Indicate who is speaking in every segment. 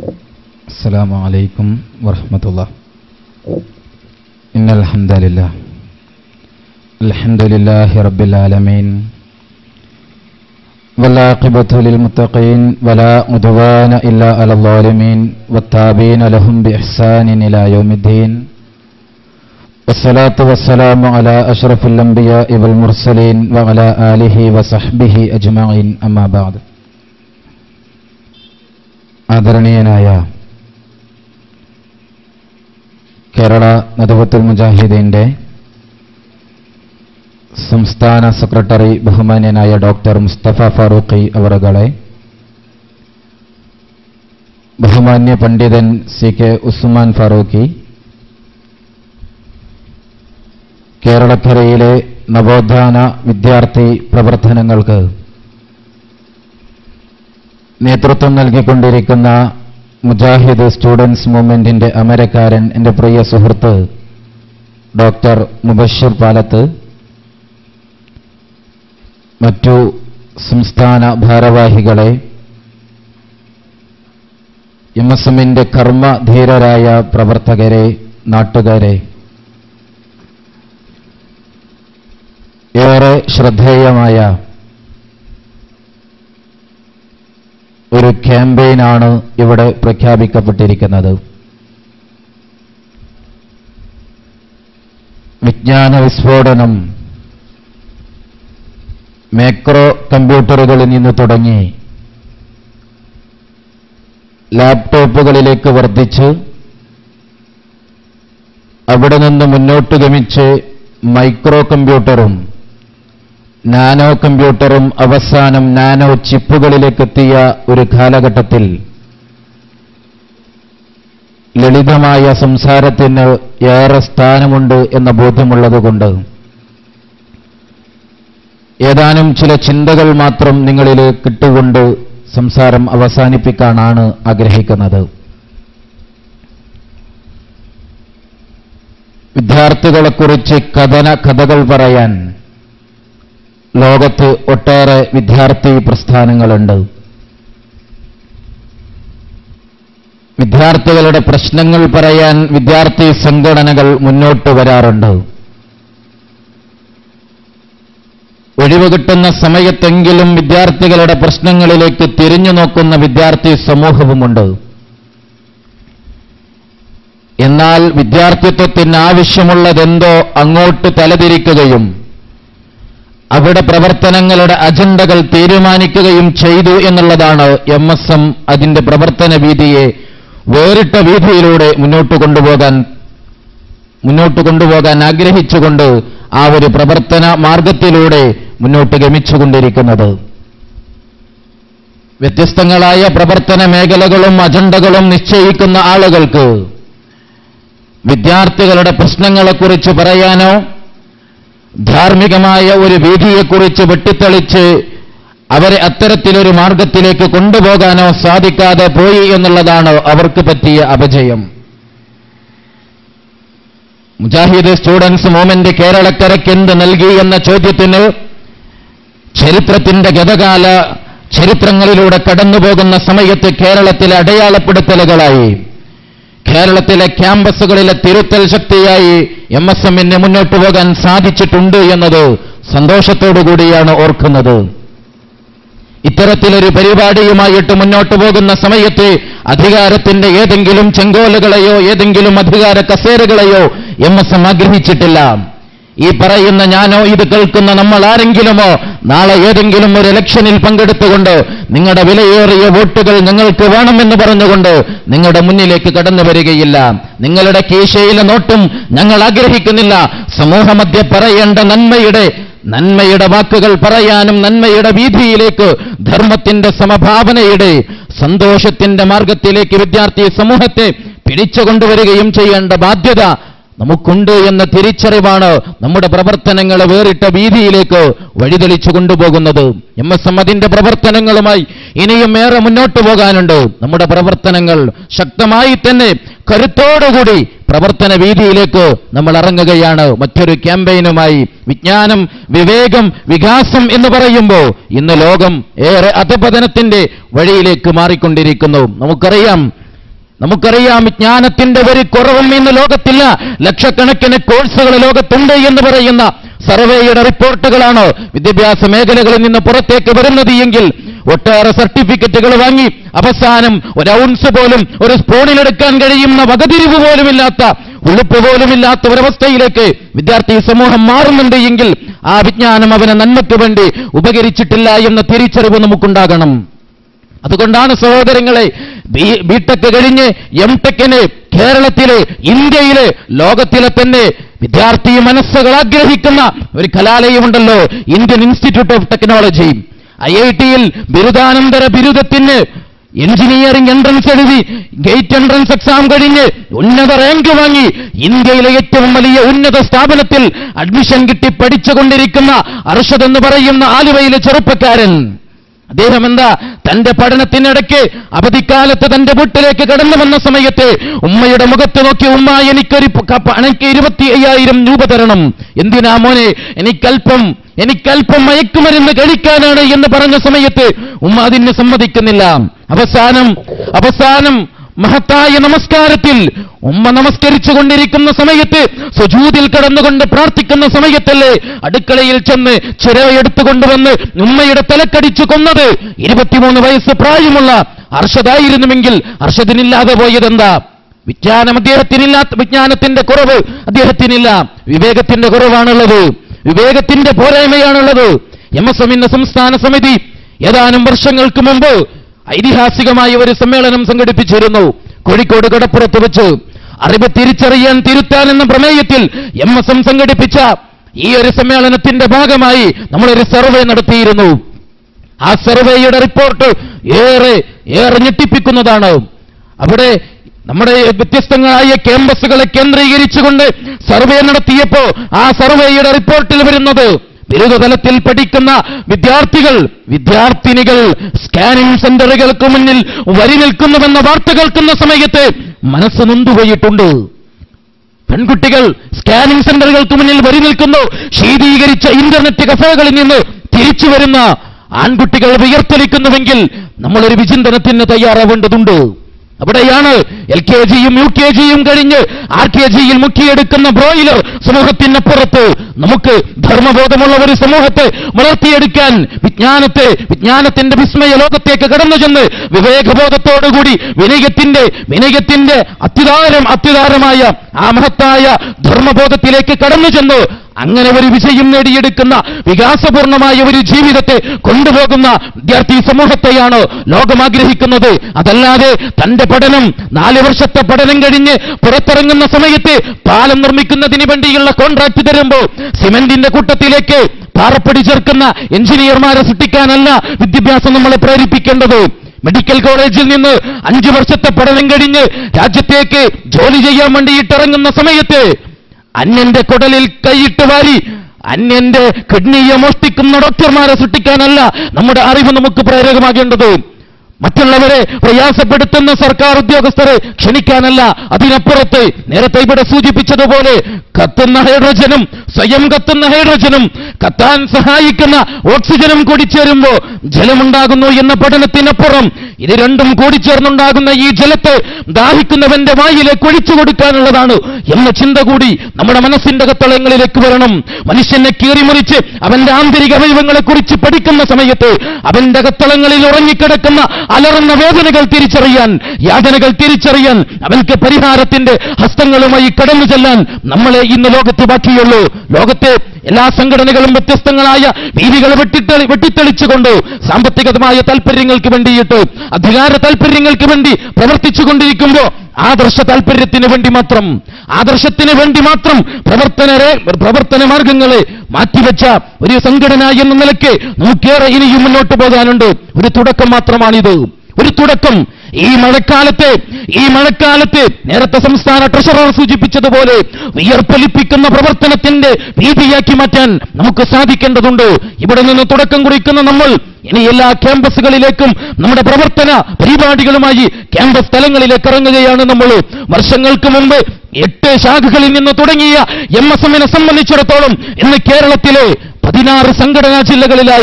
Speaker 1: السلام عليكم ورحمة الله إن الحمد لله الحمد لله رب العالمين والعاقبة للمتقين ولا عدوان إلا على الظالمين والتابعين لهم بإحسان إلى يوم الدين والصلاة والسلام على أشرف الأنبياء والمرسلين وعلى آله وصحبه أجمعين أما بعد ആദരണീയനായ കേരള നദവത്തുൽ മുജാഹിദീന്റെ സംസ്ഥാന സെക്രട്ടറി ബഹുമാന്യനായ ഡോക്ടർ മുസ്തഫ ഫാറൂഖി അവറുകളെ ബഹുമാന്യ പണ്ഡിതൻ സി കെ ഉസ്മാൻ ഫാറൂഖി കേരളക്കരയിലെ നവോത്ഥാന വിദ്യാർത്ഥി പ്രവർത്തനങ്ങൾക്ക് നേതൃത്വം നൽകിക്കൊണ്ടിരിക്കുന്ന മുജാഹിദ് സ്റ്റുഡൻസ് മൂവ്മെന്റിന്റെ അമരക്കാരൻ എൻ്റെ പ്രിയ സുഹൃത്ത് ഡോക്ടർ മുബഷിർ പാലത്ത് മറ്റു സംസ്ഥാന ഭാരവാഹികളെ എം എസ് എമ്മിന്റെ കർമ്മധീരരായ പ്രവർത്തകരെ നാട്ടുകാരെ ഏറെ ശ്രദ്ധേയമായ ഒരു ക്യാമ്പയിനാണ് ഇവിടെ പ്രഖ്യാപിക്കപ്പെട്ടിരിക്കുന്നത് വിജ്ഞാന വിസ്ഫോടനം മാക്രോ കമ്പ്യൂട്ടറുകളിൽ നിന്ന് തുടങ്ങി ലാപ്ടോപ്പുകളിലേക്ക് വർദ്ധിച്ച് അവിടെ നിന്ന് മുന്നോട്ട് ഗമിച്ച് മൈക്രോ കമ്പ്യൂട്ടറും നാനോ കമ്പ്യൂട്ടറും അവസാനം നാനോ ചിപ്പുകളിലേക്കെത്തിയ ഒരു കാലഘട്ടത്തിൽ ലളിതമായ സംസാരത്തിന് ഏറെ സ്ഥാനമുണ്ട് എന്ന ബോധ്യമുള്ളതുകൊണ്ട് ഏതാനും ചില ചിന്തകൾ മാത്രം നിങ്ങളിൽ കിട്ടുകൊണ്ട് സംസാരം അവസാനിപ്പിക്കാനാണ് ആഗ്രഹിക്കുന്നത് വിദ്യാർത്ഥികളെക്കുറിച്ച് കഥന കഥകൾ പറയാൻ ലോകത്ത് ഒട്ടേറെ വിദ്യാർത്ഥി പ്രസ്ഥാനങ്ങളുണ്ട് വിദ്യാർത്ഥികളുടെ പ്രശ്നങ്ങൾ പറയാൻ വിദ്യാർത്ഥി സംഘടനകൾ മുന്നോട്ട് വരാറുണ്ട് ഒഴിവ് കിട്ടുന്ന സമയത്തെങ്കിലും വിദ്യാർത്ഥികളുടെ പ്രശ്നങ്ങളിലേക്ക് തിരിഞ്ഞു നോക്കുന്ന വിദ്യാർത്ഥി സമൂഹവുമുണ്ട് എന്നാൽ വിദ്യാർത്ഥിത്വത്തിന് ആവശ്യമുള്ളതെന്തോ അങ്ങോട്ട് തലതിരിക്കുകയും അവിടെ പ്രവർത്തനങ്ങളുടെ അജണ്ടകൾ തീരുമാനിക്കുകയും ചെയ്തു എന്നുള്ളതാണ് എം എസ് എം അതിന്റെ പ്രവർത്തന വീതിയെ വേറിട്ട വീതിയിലൂടെ മുന്നോട്ട് കൊണ്ടുപോകാൻ മുന്നോട്ട് കൊണ്ടുപോകാൻ ആഗ്രഹിച്ചുകൊണ്ട് ആ ഒരു പ്രവർത്തന മാർഗത്തിലൂടെ മുന്നോട്ട് ഗമിച്ചുകൊണ്ടിരിക്കുന്നത് വ്യത്യസ്തങ്ങളായ പ്രവർത്തന മേഖലകളും അജണ്ടകളും നിശ്ചയിക്കുന്ന ആളുകൾക്ക് വിദ്യാർത്ഥികളുടെ പ്രശ്നങ്ങളെക്കുറിച്ച് പറയാനോ ധാർമ്മികമായ ഒരു വീതിയെക്കുറിച്ച് വെട്ടിത്തെളിച്ച് അവരെ അത്തരത്തിലൊരു മാർഗത്തിലേക്ക് കൊണ്ടുപോകാനോ സാധിക്കാതെ പോയി എന്നുള്ളതാണ് അവർക്ക് പറ്റിയ അപജയം മുജാഹിദ് സ്റ്റുഡൻസ് മൂവ്മെന്റ് കേരളക്കരയ്ക്ക് എന്ത് നൽകി എന്ന ചോദ്യത്തിന് ചരിത്രത്തിന്റെ ഗതകാല ചരിത്രങ്ങളിലൂടെ കടന്നുപോകുന്ന സമയത്ത് കേരളത്തിലെ അടയാളപ്പെടുത്തലുകളായി കേരളത്തിലെ ക്യാമ്പസുകളിലെ തിരുത്തൽ ശക്തിയായി എം എസ് എമ്മിന് മുന്നോട്ട് പോകാൻ സാധിച്ചിട്ടുണ്ട് എന്നത് സന്തോഷത്തോടുകൂടിയാണ് ഓർക്കുന്നത് ഇത്തരത്തിലൊരു പരിപാടിയുമായിട്ട് മുന്നോട്ട് പോകുന്ന സമയത്ത് അധികാരത്തിന്റെ ഏതെങ്കിലും ചെങ്കോലുകളെയോ ഏതെങ്കിലും അധികാര കസേരകളെയോ എം എസ് എം ആഗ്രഹിച്ചിട്ടില്ല ഈ പറയുന്ന ഞാനോ ഇത് കേൾക്കുന്ന നമ്മൾ ആരെങ്കിലുമോ നാളെ ഏതെങ്കിലും ഒരു ഇലക്ഷനിൽ പങ്കെടുത്തുകൊണ്ട് നിങ്ങളുടെ വിലയേറിയ വോട്ടുകൾ ഞങ്ങൾക്ക് വേണമെന്ന് പറഞ്ഞുകൊണ്ട് നിങ്ങളുടെ മുന്നിലേക്ക് കടന്നു വരികയില്ല നിങ്ങളുടെ കീശയിലെ നോട്ടും ഞങ്ങൾ ആഗ്രഹിക്കുന്നില്ല സമൂഹമധ്യ പറയേണ്ട നന്മയുടെ നന്മയുടെ വാക്കുകൾ പറയാനും നന്മയുടെ വീതിയിലേക്ക് ധർമ്മത്തിന്റെ സമഭാവനയുടെ സന്തോഷത്തിന്റെ മാർഗത്തിലേക്ക് വിദ്യാർത്ഥി സമൂഹത്തെ പിടിച്ചുകൊണ്ടുവരികയും ചെയ്യേണ്ട ബാധ്യത നമുക്കുണ്ട് എന്ന തിരിച്ചറിവാണ് നമ്മുടെ പ്രവർത്തനങ്ങളെ വേറിട്ട വീതിയിലേക്ക് വഴിതെളിച്ചു കൊണ്ടുപോകുന്നത് എം എസ് എം അതിന്റെ പ്രവർത്തനങ്ങളുമായി ഇനിയും ഏറെ മുന്നോട്ട് പോകാനുണ്ട് നമ്മുടെ പ്രവർത്തനങ്ങൾ ശക്തമായി തന്നെ കരുത്തോടുകൂടി പ്രവർത്തന വീതിയിലേക്ക് നമ്മൾ ഇറങ്ങുകയാണ് മറ്റൊരു ക്യാമ്പയിനുമായി വിജ്ഞാനം വിവേകം വികാസം എന്ന് പറയുമ്പോൾ ഇന്ന് ലോകം ഏറെ അധപതനത്തിന്റെ വഴിയിലേക്ക് മാറിക്കൊണ്ടിരിക്കുന്നു നമുക്കറിയാം നമുക്കറിയാം വിജ്ഞാനത്തിന്റെ ഒരു കുറവും ഇന്ന് ലോകത്തില്ല ലക്ഷക്കണക്കിന് കോഴ്സുകൾ ലോകത്തുണ്ട് എന്ന് പറയുന്ന സർവേയുടെ റിപ്പോർട്ടുകളാണ് വിദ്യാഭ്യാസ മേഖലകളിൽ നിന്ന് പുറത്തേക്ക് വരുന്നത് എങ്കിൽ ഒട്ടേറെ സർട്ടിഫിക്കറ്റുകൾ വാങ്ങി അവസാനം ഒരു ഔൺസ് പോലും ഒരു സ്പൂണിലെടുക്കാൻ കഴിയുന്ന വകതിരിവ് പോലുമില്ലാത്ത ഉളുപ്പ് പോലുമില്ലാത്ത ഒരവസ്ഥയിലേക്ക് വിദ്യാർത്ഥി സമൂഹം മാറുന്നുണ്ട് എങ്കിൽ ആ വിജ്ഞാനം അവനെ നന്മയ്ക്ക് വേണ്ടി ഉപകരിച്ചിട്ടില്ല എന്ന തിരിച്ചറിവ് നമുക്കുണ്ടാകണം അതുകൊണ്ടാണ് സഹോദരങ്ങളെ ബി ബിടെക് കഴിഞ്ഞ് എം ടെക്കിന് കേരളത്തിലെ ഇന്ത്യയിലെ ലോകത്തിലെ തന്നെ വിദ്യാർത്ഥി മനസ്സുകൾ ആഗ്രഹിക്കുന്ന ഒരു കലാലയമുണ്ടല്ലോ Indian institute of technology I I ടിയിൽ ബിരുദാനന്തര ബിരുദത്തിന് എഞ്ചിനീയറിംഗ് എൻട്രൻസ് എഴുതി ഗേറ്റ് എൻട്രൻസ് എക്സാം കഴിഞ്ഞ് ഉന്നത റാങ്ക് വാങ്ങി ഇന്ത്യയിലെ ഏറ്റവും വലിയ ഉന്നത സ്ഥാപനത്തിൽ അഡ്മിഷൻ കിട്ടി പഠിച്ചുകൊണ്ടിരിക്കുന്ന അർഷദ് എന്ന് പറയുന്ന ആലുവയിലെ ചെറുപ്പക്കാരൻ അദ്ദേഹം എന്താ തന്റെ പഠനത്തിനിടയ്ക്ക് അവധിക്കാലത്ത് തന്റെ വീട്ടിലേക്ക് കടന്നു വന്ന സമയത്ത് ഉമ്മയുടെ മുഖത്ത് നോക്കി ഉമ്മ എനിക്കൊരു പ- ക- എനിക്ക് ഇരുപത്തി അയ്യായിരം രൂപ തരണം എന്തിനാ മോനെ എനിക്കല്പം എനിക്കല്പം മയക്കുമരുന്ന് കഴിക്കാനാണ് എന്ന് പറഞ്ഞ സമയത്ത് ഉമ്മ അതിന് സമ്മതിക്കുന്നില്ല അവസാനം അവസാനം മഹത്തായ നമസ്കാരത്തിൽ ഉമ്മ നമസ്കരിച്ചു കൊണ്ടിരിക്കുന്ന സമയത്ത് സുജൂതിൽ കിടന്നുകൊണ്ട് പ്രാർത്ഥിക്കുന്ന സമയത്തല്ലേ അടുക്കളയിൽ ചെന്ന് ചിരവയെടുത്തുകൊണ്ടുവന്ന് ഉമ്മയുടെ തലക്കടിച്ചു കൊന്നത് ഇരുപത്തിമൂന്ന് വയസ്സ് പ്രായമുള്ള അർഷദായിരുന്നുവെങ്കിൽ അർഷദിനില്ലാതെ പോയതെന്താ വിജ്ഞാനം അദ്ദേഹത്തിനില്ലാത്ത വിജ്ഞാനത്തിന്റെ കുറവ് അദ്ദേഹത്തിനില്ല വിവേകത്തിന്റെ കുറവാണുള്ളത് വിവേകത്തിന്റെ പോരായ്മയാണുള്ളത് എം എസ് എമ്മിന്റെ സംസ്ഥാന സമിതി ഏതാനും വർഷങ്ങൾക്ക് മുമ്പ് ഐതിഹാസികമായ ഒരു സമ്മേളനം സംഘടിപ്പിച്ചിരുന്നു കോഴിക്കോട് കടപ്പുറത്ത് വെച്ച് അറിവ് തിരിച്ചറിയാൻ തിരുത്താൻ എന്ന പ്രമേയത്തിൽ എം എസ് എം സംഘടിപ്പിച്ച ഈ ഒരു സമ്മേളനത്തിന്റെ ഭാഗമായി നമ്മളൊരു സർവേ നടത്തിയിരുന്നു ആ സർവേയുടെ റിപ്പോർട്ട് ഏറെ ഏറെ ഞെട്ടിപ്പിക്കുന്നതാണ് അവിടെ നമ്മുടെ വ്യത്യസ്തങ്ങളായ ക്യാമ്പസുകളെ കേന്ദ്രീകരിച്ചുകൊണ്ട് സർവേ നടത്തിയപ്പോ ആ സർവേയുടെ റിപ്പോർട്ടിൽ വരുന്നത് ബിരുദതലത്തിൽ പഠിക്കുന്ന വിദ്യാർത്ഥികൾ വിദ്യാർത്ഥിനികൾ സ്കാനിംഗ് സെന്ററുകൾക്ക് മുന്നിൽ വരി നിൽക്കുന്നുവെന്ന വാർത്ത കേൾക്കുന്ന സമയത്ത് മനസ്സ് നൊന്തുപോയിട്ടുണ്ട് പെൺകുട്ടികൾ സ്കാനിംഗ് സെന്ററുകൾക്ക് മുന്നിൽ വരി നിൽക്കുന്നു ശീതീകരിച്ച ഇന്റർനെറ്റ് കഫേകളിൽ നിന്ന് തിരിച്ചു വരുന്ന ആൺകുട്ടികൾ വിയർത്തൊലിക്കുന്നുവെങ്കിൽ നമ്മളൊരു വിചിന്തനത്തിന് തയ്യാറാവേണ്ടതുണ്ട് അവിടെയാണ് എൽ കെ ജിയും യു കെ ജിയും കഴിഞ്ഞ് ആർ കെ ജിയിൽ മുക്കിയെടുക്കുന്ന ബ്രോയിലർ സമൂഹത്തിനപ്പുറത്ത് നമുക്ക് ധർമ്മബോധമുള്ള ഒരു സമൂഹത്തെ വളർത്തിയെടുക്കാൻ വിജ്ഞാനത്തെ വിജ്ഞാനത്തിന്റെ വിസ്മയ ലോകത്തേക്ക് കടന്നു ചെന്ന് വിവേകബോധത്തോടുകൂടി വിനയത്തിന്റെ വിനയത്തിന്റെ അത്യുദാരം അത്യുദാരമായ ആ മഹത്തായ ധർമ്മബോധത്തിലേക്ക് കടന്നു ചെന്ന് അങ്ങനെ ഒരു വിജയം നേടിയെടുക്കുന്ന വികാസപൂർണമായ ഒരു ജീവിതത്തെ കൊണ്ടുപോകുന്ന വിദ്യാർത്ഥി സമൂഹത്തെയാണ് ലോകം ആഗ്രഹിക്കുന്നത് അതല്ലാതെ തന്റെ പഠനം നാല് വർഷത്തെ പഠനം കഴിഞ്ഞ് പുറത്തിറങ്ങുന്ന സമയത്ത് പാലം നിർമ്മിക്കുന്നതിന് വേണ്ടിയുള്ള കോൺട്രാക്ട് തരുമ്പോ സിമന്റിന്റെ കൂട്ടത്തിലേക്ക് പാറപ്പടി ചേർക്കുന്ന എഞ്ചിനീയർമാരെ സൃഷ്ടിക്കാനല്ല വിദ്യാഭ്യാസം നമ്മളെ പ്രേരിപ്പിക്കേണ്ടത് മെഡിക്കൽ കോളേജിൽ നിന്ന് അഞ്ചു വർഷത്തെ പഠനം കഴിഞ്ഞ് രാജ്യത്തേക്ക് ജോലി ചെയ്യാൻ വേണ്ടിയിട്ട് ഇറങ്ങുന്ന സമയത്ത് അന്യന്റെ കുടലിൽ കൈയിട്ട് വാരി അന്യന്റെ കിഡ്നിയെ മോഷ്ടിക്കുന്ന ഡോക്ടർമാരെ സൃഷ്ടിക്കാനല്ല നമ്മുടെ അറിവ് നമുക്ക് പ്രേരകമാകേണ്ടത് മറ്റുള്ളവരെ പ്രയാസപ്പെടുത്തുന്ന സർക്കാർ ഉദ്യോഗസ്ഥരെ ക്ഷണിക്കാനല്ല അതിനപ്പുറത്ത് നേരത്തെ ഇവിടെ സൂചിപ്പിച്ചതുപോലെ കത്തുന്ന ഹൈഡ്രജനും സ്വയം കത്തുന്ന ഹൈഡ്രജനും കത്താൻ സഹായിക്കുന്ന ഓക്സിജനും കൂടിച്ചേരുമ്പോ ജലമുണ്ടാകുന്നു എന്ന പഠനത്തിനപ്പുറം ഇത് രണ്ടും കൂടിച്ചേർന്നുണ്ടാകുന്ന ഈ ജലത്തെ ദാഹിക്കുന്നവന്റെ വായിലേക്ക് ഒഴിച്ചു കൊടുക്കാനുള്ളതാണ് എന്ന ചിന്ത കൂടി നമ്മുടെ മനസ്സിന്റെ കത്തളങ്ങളിലേക്ക് വരണം മനുഷ്യനെ കീറിമുറിച്ച് അവന്റെ ആന്തരിക അവയവങ്ങളെ കുറിച്ച് പഠിക്കുന്ന സമയത്ത് അവന്റെ കത്തളങ്ങളിൽ ഉറങ്ങിക്കിടക്കുന്ന അലറുന്ന വേദനകൾ തിരിച്ചറിയാൻ യാതനകൾ തിരിച്ചറിയാൻ അവൻക്ക് പരിഹാരത്തിന്റെ ഹസ്തങ്ങളുമായി കടന്നു ചെല്ലാൻ നമ്മളെ ഇന്ന് ലോകത്ത് ബാക്കിയുള്ളൂ ലോകത്തെ എല്ലാ സംഘടനകളും വ്യത്യസ്തങ്ങളായ വീതികളെ വെട്ടിത്തെളി വെട്ടിത്തെളിച്ചുകൊണ്ട് സാമ്പത്തികമായ താല്പര്യങ്ങൾക്ക് വേണ്ടിയിട്ട് അധികാര താല്പര്യങ്ങൾക്ക് വേണ്ടി പ്രവർത്തിച്ചുകൊണ്ടിരിക്കുമ്പോൾ ആദർശ താല്പര്യത്തിന് വേണ്ടി മാത്രം ആദർശത്തിന് വേണ്ടി മാത്രം പ്രവർത്തനരെ പ്രവർത്തന മാർഗങ്ങളെ മാറ്റിവെച്ച ഒരു സംഘടന എന്ന നിലയ്ക്ക് നമുക്കേറെ ഇനിയും മുന്നോട്ട് പോകാനുണ്ട് ഒരു തുടക്കം മാത്രമാണിത് ഒരു തുടക്കം ഈ മഴക്കാലത്ത് ഈ മഴക്കാലത്ത് നേരത്തെ സംസ്ഥാന ട്രഷറർ സൂചിപ്പിച്ചതുപോലെ വിയർപ്പൊലിപ്പിക്കുന്ന പ്രവർത്തനത്തിന്റെ വീതിയാക്കി മാറ്റാൻ നമുക്ക് സാധിക്കേണ്ടതുണ്ട് ഇവിടെ നിന്ന് തുടക്കം കുറിക്കുന്ന നമ്മൾ ഇനി എല്ലാ ക്യാമ്പസുകളിലേക്കും നമ്മുടെ പ്രവർത്തന പരിപാടികളുമായി ക്യാമ്പസ് സ്ഥലങ്ങളിലേക്ക് ഇറങ്ങുകയാണ് നമ്മൾ വർഷങ്ങൾക്ക് മുമ്പ് എട്ട് ശാഖകളിൽ നിന്ന് തുടങ്ങിയ എം എസ് എമ്മിനെ സംബന്ധിച്ചിടത്തോളം ഇന്ന് കേരളത്തിലെ പതിനാറ് സംഘടനാ ജില്ലകളിലായി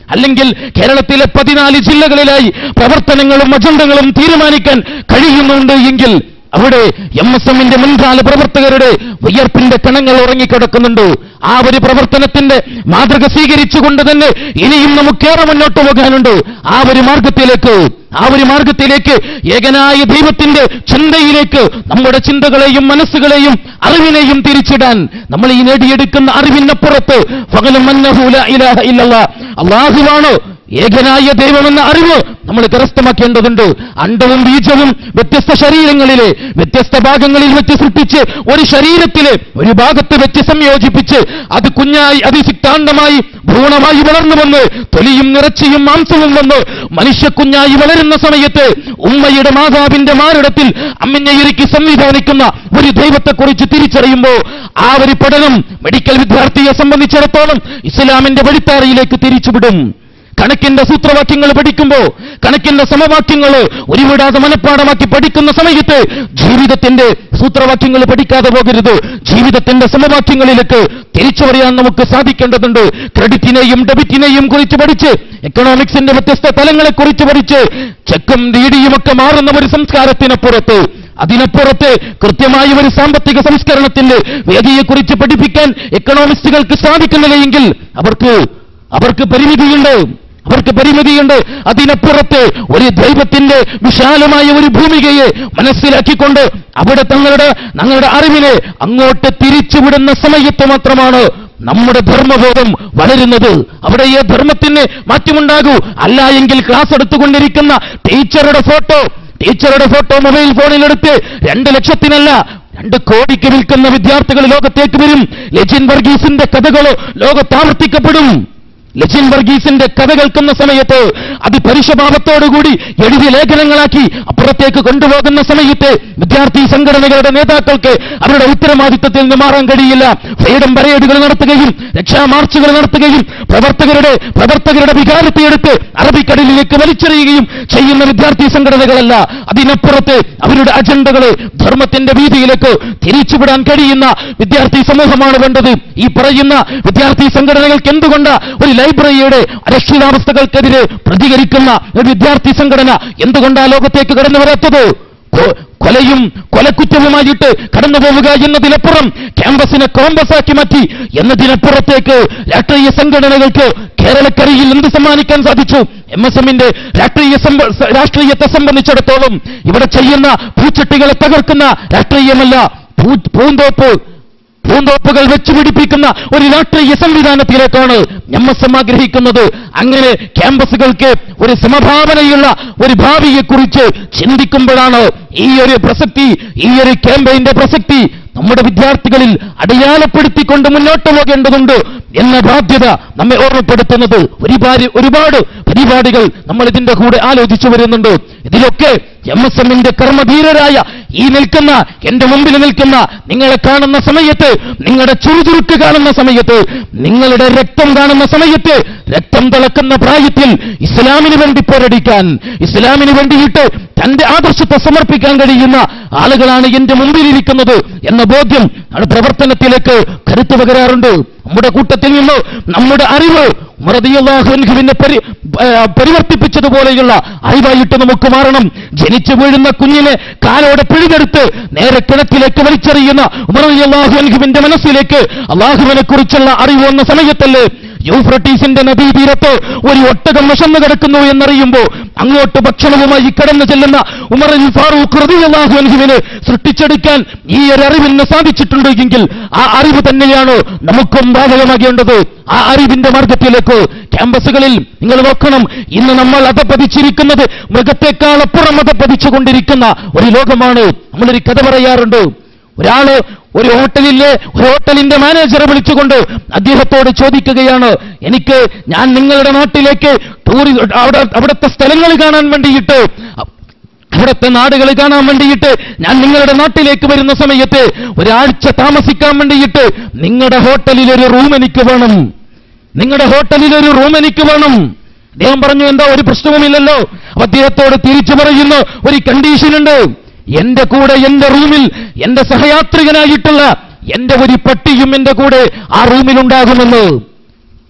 Speaker 1: അല്ലെങ്കിൽ കേരളത്തിലെ പതിനാല് ജില്ലകളിലായി പ്രവർത്തനങ്ങളും അജണ്ടകളും തീരുമാനിക്കാൻ കഴിയുന്നുണ്ട് എങ്കിൽ അവിടെ എം എസ് എമ്മിന്റെ മുൻകാല പ്രവർത്തകരുടെ വിയർപ്പിന്റെ കണങ്ങൾ ഉറങ്ങിക്കിടക്കുന്നുണ്ട് ആ ഒരു പ്രവർത്തനത്തിന്റെ മാതൃക സ്വീകരിച്ചുകൊണ്ട് തന്നെ ഇനിയും നമുക്കേറെ മുന്നോട്ട് പോകാനുണ്ട് ആ ഒരു മാർഗത്തിലേക്ക് ആ ഒരു മാർഗത്തിലേക്ക് ഏകനായ ദൈവത്തിന്റെ ചിന്തയിലേക്ക് നമ്മുടെ ചിന്തകളെയും മനസ്സുകളെയും അറിവിനെയും തിരിച്ചിടാൻ നമ്മൾ ഈ നേടിയെടുക്കുന്ന അറിവിനപ്പുറത്ത് ഫകലം അന്നഹു ലാ ഇലാഹ ഇല്ലല്ലാഹ് അള്ളാഹുവാണ് ഏകനായ ദൈവമെന്ന അറിവ് നമ്മൾ കരസ്ഥമാക്കേണ്ടതുണ്ട് അണ്ടവും ബീജവും വ്യത്യസ്ത ശരീരങ്ങളിലെ വ്യത്യസ്ത ഭാഗങ്ങളിൽ വെച്ച് സൃഷ്ടിച്ച് ഒരു ശരീരത്തിലെ ഒരു ഭാഗത്ത് വെച്ച് സംയോജിപ്പിച്ച് അത് കുഞ്ഞായി അതിസിക്താണ്ഡമായി ഭ്രൂണമായി വളർന്നു വന്ന് തൊലിയും നിറച്ചിയും മാംസവും വന്ന് മനുഷ്യക്കുഞ്ഞായി വളരുന്ന സമയത്ത് ഉമ്മയുടെ മാതാവിന്റെ മാറിടത്തിൽ അമ്മിഞ്ഞയിരുക്കി സംവിധാനിക്കുന്ന ഒരു ദൈവത്തെക്കുറിച്ച് തിരിച്ചറിയുമ്പോൾ ആ ഒരു പഠനം മെഡിക്കൽ വിദ്യാർത്ഥിയെ സംബന്ധിച്ചിടത്തോളം ഇസ്ലാമിന്റെ വഴിത്താറയിലേക്ക് തിരിച്ചുവിടും കണക്കിന്റെ സൂത്രവാക്യങ്ങൾ പഠിക്കുമ്പോൾ കണക്കിന്റെ സമവാക്യങ്ങൾ ഒരുവിടാതെ മനഃപ്പാടമാക്കി പഠിക്കുന്ന സമയത്ത് ജീവിതത്തിന്റെ സൂത്രവാക്യങ്ങൾ പഠിക്കാതെ പോകരുത് ജീവിതത്തിന്റെ സമവാക്യങ്ങളിലേക്ക് തിരിച്ചു പറയാൻ നമുക്ക് സാധിക്കേണ്ടതുണ്ട് ക്രെഡിറ്റിനെയും ഡെബിറ്റിനെയും കുറിച്ച് പഠിച്ച് എക്കണോമിക്സിന്റെ വ്യത്യസ്ത തലങ്ങളെ കുറിച്ച് പഠിച്ച് ചെക്കും ഡീഡിയും ഒക്കെ മാറുന്ന ഒരു സംസ്കാരത്തിനപ്പുറത്ത് അതിനപ്പുറത്ത് കൃത്യമായ ഒരു സാമ്പത്തിക സംസ്കരണത്തിന്റെ വേദിയെക്കുറിച്ച് പഠിപ്പിക്കാൻ എക്കണോമിസ്റ്റുകൾക്ക് സാധിക്കുന്നില്ല എങ്കിൽ അവർക്ക് അവർക്ക് പരിമിതിയുണ്ട് അവർക്ക് പരിമിതിയുണ്ട് അതിനപ്പുറത്ത് ഒരു ദൈവത്തിന്റെ വിശാലമായ ഒരു ഭൂമികയെ മനസ്സിലാക്കിക്കൊണ്ട് അവിടെ തങ്ങളുടെ ഞങ്ങളുടെ അറിവിനെ അങ്ങോട്ട് തിരിച്ചുവിടുന്ന സമയത്ത് മാത്രമാണ് നമ്മുടെ ധർമ്മബോധം വളരുന്നത് അവിടെ ഈ ധർമ്മത്തിന് മാറ്റമുണ്ടാകൂ അല്ല എങ്കിൽ ക്ലാസ് എടുത്തുകൊണ്ടിരിക്കുന്ന ടീച്ചറുടെ ഫോട്ടോ ടീച്ചറുടെ ഫോട്ടോ മൊബൈൽ ഫോണിലെടുത്ത് രണ്ട് ലക്ഷത്തിനല്ല രണ്ട് കോടിക്ക് വിൽക്കുന്ന വിദ്യാർത്ഥികൾ ലോകത്തേക്ക് വരും ലജിൻ വർഗീസിന്റെ കഥകൾ ലോകത്താവർത്തിക്കപ്പെടും ലജിൻ വർഗീസിന്റെ കഥ കേൾക്കുന്ന സമയത്ത് അത് പരുഷഭാവത്തോടുകൂടി എഴുതി ലേഖനങ്ങളാക്കി അപ്പുറത്തേക്ക് കൊണ്ടുപോകുന്ന സമയത്ത് വിദ്യാർത്ഥി സംഘടനകളുടെ നേതാക്കൾക്ക് അവരുടെ ഉത്തരവാദിത്തത്തിൽ നിന്ന് മാറാൻ കഴിയില്ല ഫ്രീഡം പരേഡുകൾ നടത്തുകയും രക്ഷാമാർച്ചുകൾ നടത്തുകയും പ്രവർത്തകരുടെ പ്രവർത്തകരുടെ വികാരത്തെ എടുത്ത് അറബിക്കടലിലേക്ക് വലിച്ചെറിയുകയും ചെയ്യുന്ന വിദ്യാർത്ഥി സംഘടനകളല്ല അതിനപ്പുറത്ത് അവരുടെ അജണ്ടകളെ ധർമ്മത്തിന്റെ വീതിയിലേക്ക് തിരിച്ചുവിടാൻ കഴിയുന്ന വിദ്യാർത്ഥി സമൂഹമാണ് വേണ്ടത് ഈ പറയുന്ന വിദ്യാർത്ഥി സംഘടനകൾക്ക് എന്തുകൊണ്ട് ഒരു ലൈബ്രറിയുടെ അരക്ഷിതാവസ്ഥകൾക്കെതിരെ പ്രതികരിക്കുന്ന ഒരു വിദ്യാർത്ഥി സംഘടന എന്തുകൊണ്ടാ ലോകത്തേക്ക് കടന്നു വരാത്തത് കൊ- കൊലയും കൊലക്കുറ്റവുമായിട്ട് കടന്നു പോവുക എന്നതിനപ്പുറം ക്യാമ്പസിനെ കോമ്പസാക്കി മാറ്റി എന്നതിനപ്പുറത്തേക്ക് രാഷ്ട്രീയ സംഘടനകൾക്ക് കേരളക്കരയിൽ എന്ത് സമ്മാനിക്കാൻ സാധിച്ചു എം എസ് എമ്മിന്റെ രാഷ്ട്രീയ സംബ- സ- രാഷ്ട്രീയത്തെ സംബന്ധിച്ചിടത്തോളം ഇവിടെ ചെയ്യുന്ന പൂച്ചട്ടികളെ തകർക്കുന്ന രാഷ്ട്രീയമല്ല പൂ- പൂന്തോപ്പ് പൂന്തോപ്പുകൾ വെച്ച് പിടിപ്പിക്കുന്ന ഒരു രാഷ്ട്രീയ സംവിധാനത്തിലേക്കാണ് എം എസ് എം ആഗ്രഹിക്കുന്നത് അങ്ങനെ ക്യാമ്പസുകൾക്ക് ഒരു സമഭാവനയുള്ള ഒരു ഭാവിയെക്കുറിച്ച് ചിന്തിക്കുമ്പോഴാണ് ഈ ഒരു പ്രസക്തി ഈ ഒരു ക്യാമ്പയിന്റെ പ്രസക്തി നമ്മുടെ വിദ്യാർത്ഥികളിൽ അടയാളപ്പെടുത്തിക്കൊണ്ട് മുന്നോട്ട് പോകേണ്ടതുണ്ട് എന്ന ബാധ്യത നമ്മെ ഓർമ്മപ്പെടുത്തുന്നത് ഒരുപാട് ഒരുപാട് പരിപാടികൾ നമ്മൾ ഇതിന്റെ കൂടെ ആലോചിച്ചു വരുന്നുണ്ട് ഇതിലൊക്കെ എം എസ് എമ്മിന്റെ കർമ്മധീരരായ ഈ നിൽക്കുന്ന എന്റെ മുമ്പിൽ നിൽക്കുന്ന നിങ്ങളെ കാണുന്ന സമയത്ത് നിങ്ങളുടെ ചുറുചുറുക്ക് കാണുന്ന സമയത്ത് നിങ്ങളുടെ രക്തം കാണുന്ന സമയത്ത് രക്തം തിളക്കുന്ന പ്രായത്തിൽ ഇസ്ലാമിന് വേണ്ടി പോരടിക്കാൻ ഇസ്ലാമിന് വേണ്ടിയിട്ട് തന്റെ ആദർശത്തെ സമർപ്പിക്കാൻ കഴിയുന്ന ആളുകളാണ് എന്റെ മുമ്പിലിരിക്കുന്നത് എന്ന ബോധ്യം അത് പ്രവർത്തനത്തിലേക്ക് കരുത്തു പകരാറുണ്ട് നമ്മുടെ കൂട്ടത്തിൽ നിന്ന് നമ്മുടെ അറിവ് മറദിയാഹുവിനെ പരി ആ, പരിവർത്തിപ്പിച്ചതുപോലെയുള്ള അറിവായിട്ട് നമുക്ക് മാറണം ജനിച്ചു വീഴുന്ന കുഞ്ഞിനെ കാലോടെ പിഴുതെടുത്ത് നേരെ കിണറ്റിലേക്ക് വലിച്ചെറിയുന്ന ഉമറിയാഹുവിന്റെ മനസ്സിലേക്ക് അള്ളാഹുവിനെ കുറിച്ചുള്ള അറിവ് വന്ന സമയത്തല്ലേ യൂഫ്രട്ടീസിന്റെ നദീതീരത്ത് ഒരു ഒട്ടകം വിശന്നു കിടക്കുന്നു എന്നറിയുമ്പോൾ അങ്ങോട്ട് ഭക്ഷണവുമായി കടന്നു ചെല്ലുന്ന ഉമർ അൽ ഫാറൂഖ് റളിയല്ലാഹു അൻഹുവിനെ സൃഷ്ടിച്ചെടുക്കാൻ ഈ ഒരു അറിവിന് സാധിച്ചിട്ടുണ്ട് എങ്കിൽ ആ അറിവ് തന്നെയാണ് നമുക്കും ബാധകമാകേണ്ടത് ആ അറിവിന്റെ മാർഗത്തിലേക്ക് ക്യാമ്പസുകളിൽ നിങ്ങൾ നോക്കണം ഇന്ന് നമ്മൾ അധപ്പതിച്ചിരിക്കുന്നത് മൃഗത്തെക്കാൾ അപ്പുറം അധപ്പതിച്ചുകൊണ്ടിരിക്കുന്ന ഒരു ലോകമാണ് നമ്മളൊരു കഥ പറയാറുണ്ട് ഒരാള് ഒരു ഹോട്ടലിലെ ഒരു ഹോട്ടലിന്റെ മാനേജറെ വിളിച്ചുകൊണ്ട് അദ്ദേഹത്തോട് ചോദിക്കുകയാണ് എനിക്ക് ഞാൻ നിങ്ങളുടെ നാട്ടിലേക്ക് ടൂറി അവിടെ അവിടുത്തെ സ്ഥലങ്ങൾ കാണാൻ വേണ്ടിയിട്ട് അവിടുത്തെ നാടുകൾ കാണാൻ വേണ്ടിയിട്ട് ഞാൻ നിങ്ങളുടെ നാട്ടിലേക്ക് വരുന്ന സമയത്ത് ഒരാഴ്ച താമസിക്കാൻ വേണ്ടിയിട്ട് നിങ്ങളുടെ ഹോട്ടലിൽ ഒരു റൂം എനിക്ക് വേണം നിങ്ങളുടെ ഹോട്ടലിൽ ഒരു റൂം എനിക്ക് വേണം അദ്ദേഹം പറഞ്ഞു എന്താ ഒരു പ്രശ്നവുമില്ലല്ലോ അപ്പൊ അദ്ദേഹത്തോട് തിരിച്ചു പറയുന്നു ഒരു കണ്ടീഷൻ ഉണ്ട് എന്റെ കൂടെ എന്റെ റൂമിൽ എന്റെ സഹയാത്രികനായിട്ടുള്ള എന്റെ ഒരു പട്ടിയും എന്റെ കൂടെ ആ റൂമിലുണ്ടാകുമെന്ന്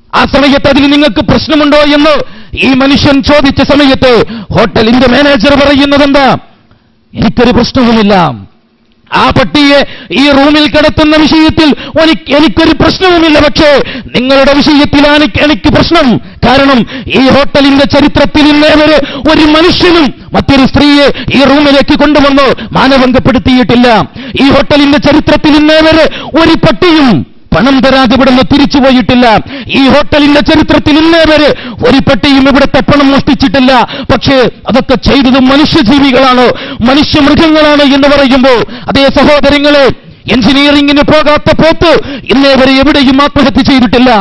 Speaker 1: ആ സമയത്ത് അതിൽ നിങ്ങൾക്ക് പ്രശ്നമുണ്ടോ എന്ന് ഈ മനുഷ്യൻ ചോദിച്ച സമയത്ത് ഹോട്ടലിന്റെ മാനേജർ പറയുന്നത് എന്താ എനിക്കൊരു പ്രശ്നവുമില്ല ആ പട്ടിയെ ഈ റൂമിൽ കിടത്തുന്ന വിഷയത്തിൽ എനിക്ക് എനിക്കൊരു പ്രശ്നവുമില്ല പക്ഷേ നിങ്ങളുടെ വിഷയത്തിലാണ് എനിക്ക് എനിക്ക് പ്രശ്നം കാരണം ഈ ഹോട്ടലിന്റെ ചരിത്രത്തിൽ ഇന്നേ വരെ ഒരു മനുഷ്യനും മറ്റൊരു സ്ത്രീയെ ഈ റൂമിലേക്ക് കൊണ്ടുവന്ന് മാനഭംഗപ്പെടുത്തിയിട്ടില്ല ഈ ഹോട്ടലിന്റെ ചരിത്രത്തിൽ ഇന്നേ വരെ ഒരു പട്ടിയും പണം തരാതെ ഇവിടുന്ന് തിരിച്ചുപോയിട്ടില്ല ഈ ഹോട്ടലിന്റെ ചരിത്രത്തിൽ ഇന്നേ വരെ ഒരു പട്ടിയും ഇവിടുത്തെ പണം മോഷ്ടിച്ചിട്ടില്ല പക്ഷേ അതൊക്കെ ചെയ്തത് മനുഷ്യജീവികളാണ് മനുഷ്യമൃഗങ്ങളാണ് എന്ന് പറയുമ്പോൾ അതേ സഹോദരങ്ങളെ എഞ്ചിനീയറിംഗിന് പോകാത്ത പോത്ത് ഇന്നേ വരെ എവിടെയും ആത്മഹത്യ ചെയ്തിട്ടില്ല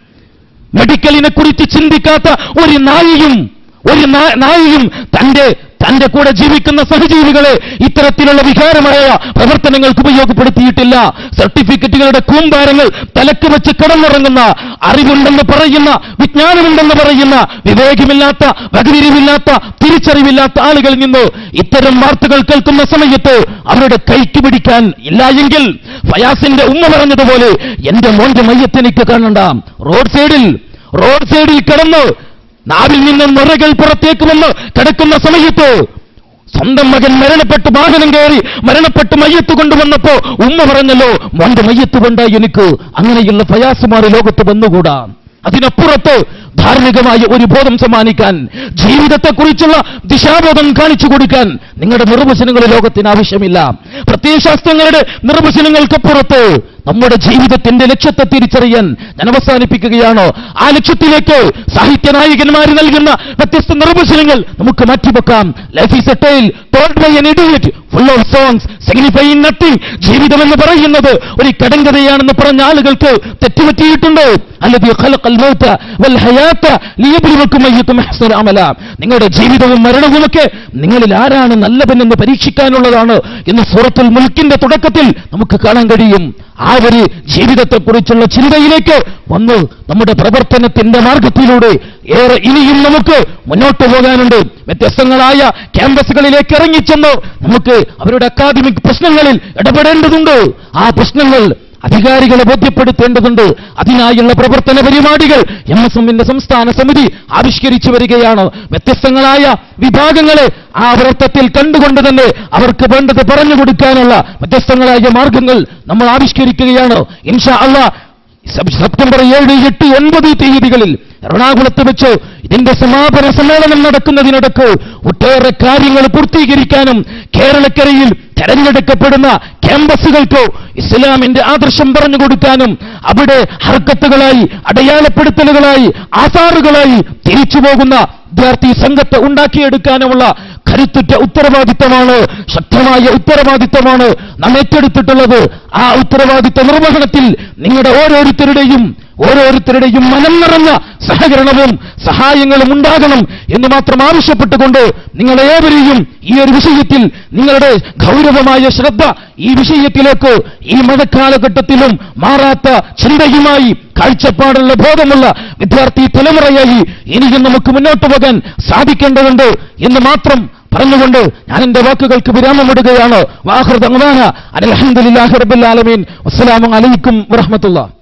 Speaker 1: മെഡിക്കലിനെ കുറിച്ച് ചിന്തിക്കാത്ത ഒരു നായിയും ഒരു നാ- നായിയും തന്റെ തന്റെ കൂടെ ജീവിക്കുന്ന സഹജീവികളെ ഇത്തരത്തിലുള്ള വികാരമായ പ്രവർത്തനങ്ങൾക്ക് ഉപയോഗപ്പെടുത്തിയിട്ടില്ല സർട്ടിഫിക്കറ്റുകളുടെ കൂമ്പാരങ്ങൾ തലക്ക് വെച്ച് കിടന്നുറങ്ങുന്ന അറിവുണ്ടെന്ന് പറയുന്ന വിജ്ഞാനമുണ്ടെന്ന് പറയുന്ന വിവേകമില്ലാത്ത വകതിരിവില്ലാത്ത തിരിച്ചറിവില്ലാത്ത ആളുകളിൽ നിന്ന് ഇത്തരം വാർത്തകൾ കേൾക്കുന്ന സമയത്ത് അവരുടെ കൈക്ക് പിടിക്കാൻ ഇല്ല എങ്കിൽ ഫയാസിന്റെ ഉമ്മ പറഞ്ഞതുപോലെ എന്റെ മോന്റെ മയ്യത്തെനിക്ക് കാണണ്ട റോഡ് സൈഡിൽ റോഡ് സൈഡിൽ കിടന്ന് നാവിൽ നിന്ന് നിറകൾ പുറത്തേക്ക് വന്ന് കിടക്കുന്ന സമയത്ത് സ്വന്തം മകൻ മരണപ്പെട്ട് വാഹനം കയറി മരണപ്പെട്ട് മയ്യത്ത് കൊണ്ടുവന്നപ്പോ ഉമ്മ പറഞ്ഞല്ലോ മോന്റെ മയ്യത്ത് കൊണ്ട് എനിക്ക് അങ്ങനെയുള്ള ഫയാസുമാർ ലോകത്ത് വന്നുകൂടാ അതിനപ്പുറത്ത് ധാർമ്മികമായ ഒരു ബോധം സമ്മാനിക്കാൻ ജീവിതത്തെക്കുറിച്ചുള്ള ദിശാബോധം കാണിച്ചു കൊടുക്കാൻ നിങ്ങളുടെ നിർവചനങ്ങൾ ലോകത്തിന് ആവശ്യമില്ല പ്രത്യയശാസ്ത്രങ്ങളുടെ നിർവചനങ്ങൾക്കപ്പുറത്ത് നമ്മുടെ ജീവിതത്തിന്റെ ലക്ഷ്യത്തെ തിരിച്ചറിയാൻ ഞാൻ അവസാനിപ്പിക്കുകയാണ് ആ ലക്ഷ്യത്തിലേക്ക് സാഹിത്യ നായകന്മാർ നൽകുന്ന വ്യത്യസ്ത നിർവചനങ്ങൾ നമുക്ക് മാറ്റിവെക്കാം life is a tale told by an idiot full of songs signifying nothing ജീവിതം എന്ന് പറയുന്നത് ഒരു കടങ്കഥയാണെന്ന് പറഞ്ഞ ആളുകൾക്ക് തെറ്റുപറ്റിയിട്ടുണ്ട് അല്ലതി ഖലഖൽ മൗത വൽ ഹയാത ലിയബ്ലുവക്കും അയ്യക്കും അഹ്സനു അമല നിങ്ങളുടെ ജീവിതവും മരണവുമൊക്കെ നിങ്ങളിൽ ആരാണ് നല്ലവനെന്ന് പരീക്ഷിക്കാനുള്ളതാണ് എന്ന് സൂറത്തുൽ മുൽക്കിന്റെ തുടക്കത്തിൽ നമുക്ക് കാണാൻ കഴിയും ആ ഒരു ജീവിതത്തെക്കുറിച്ചുള്ള ചിന്തയിലേക്ക് വന്ന് നമ്മുടെ പ്രവർത്തനത്തിന്റെ മാർഗത്തിലൂടെ ഏറെ ഇനിയും നമുക്ക് മുന്നോട്ട് പോകാനുണ്ട് വ്യത്യസ്തങ്ങളായ ക്യാമ്പസുകളിലേക്ക് ഇറങ്ങിച്ചെന്ന് നമുക്ക് അവരുടെ അക്കാദമിക് പ്രശ്നങ്ങളിൽ ഇടപെടേണ്ടതുണ്ട് ആ പ്രശ്നങ്ങൾ അധികാരികളെ ബോധ്യപ്പെടുത്തേണ്ടതുണ്ട് അതിനായുള്ള പ്രവർത്തന പരിപാടികൾ എം എസ് എമ്മിന്റെ സംസ്ഥാന സമിതി ആവിഷ്കരിച്ചു വരികയാണ് വ്യത്യസ്തങ്ങളായ വിഭാഗങ്ങളെ ആ വൃത്തത്തിൽ കണ്ടുകൊണ്ട് തന്നെ അവർക്ക് വേണ്ടത് പറഞ്ഞു കൊടുക്കാനുള്ള വ്യത്യസ്തങ്ങളായ മാർഗങ്ങൾ നമ്മൾ ആവിഷ്കരിക്കുകയാണ് ഇൻഷാ അള്ളാ സെപ്- സെപ്റ്റംബർ ഏഴ് എട്ട് ഒൻപത് തീയതികളിൽ എറണാകുളത്ത് വെച്ച് ഇതിന്റെ സമാപന സമ്മേളനം നടക്കുന്നതിനിടക്ക് ഒട്ടേറെ കാര്യങ്ങൾ പൂർത്തീകരിക്കാനും കേരളക്കരയിൽ തെരഞ്ഞെടുക്കപ്പെടുന്ന ക്യാമ്പസുകൾക്ക് ഇസ്ലാമിന്റെ ആദർശം പറഞ്ഞു കൊടുക്കാനും അവിടെ ഹർക്കത്തുകളായി അടയാളപ്പെടുത്തലുകളായി ആസാറുകളായി തിരിച്ചു പോകുന്ന വിദ്യാർത്ഥി സംഘത്തെ ഉണ്ടാക്കിയെടുക്കാനുമുള്ള കരുത്തുറ്റ ഉത്തരവാദിത്തമാണ് ശക്തമായ ഉത്തരവാദിത്തമാണ് നാം ഏറ്റെടുത്തിട്ടുള്ളത് ആ ഉത്തരവാദിത്ത നിർവഹണത്തിൽ നിങ്ങളുടെ ഓരോരുത്തരുടെയും ഓരോരുത്തരുടെയും മനം നിറഞ്ഞ സഹകരണവും സഹായങ്ങളും ഉണ്ടാകണം എന്ന് മാത്രം ആവശ്യപ്പെട്ടുകൊണ്ട് നിങ്ങളേവരെയും ഈ ഒരു വിഷയത്തിൽ നിങ്ങളുടെ ഗൗരവമായ ശ്രദ്ധ ഈ വിഷയത്തിലേക്ക് ഈ മതകാലഘട്ടത്തിലും മാറാത്ത ചിന്തയുമായി കാഴ്ചപ്പാടുള്ള ബോധമുള്ള വിദ്യാർത്ഥി തലമുറയായി ഇനിയും നമുക്ക് മുന്നോട്ട് പോകാൻ സാധിക്കേണ്ടതുണ്ട് എന്ന് മാത്രം പറഞ്ഞുകൊണ്ട് ഞാൻ എന്റെ വാക്കുകൾക്ക് വിരാമമിടുകയാണ് വാഹൃദ അലഹമുല്ലാഹി റബുല്ലാലമീൻ അസ്സലാമു അലൈക്കും വറഹമത്തുള്ള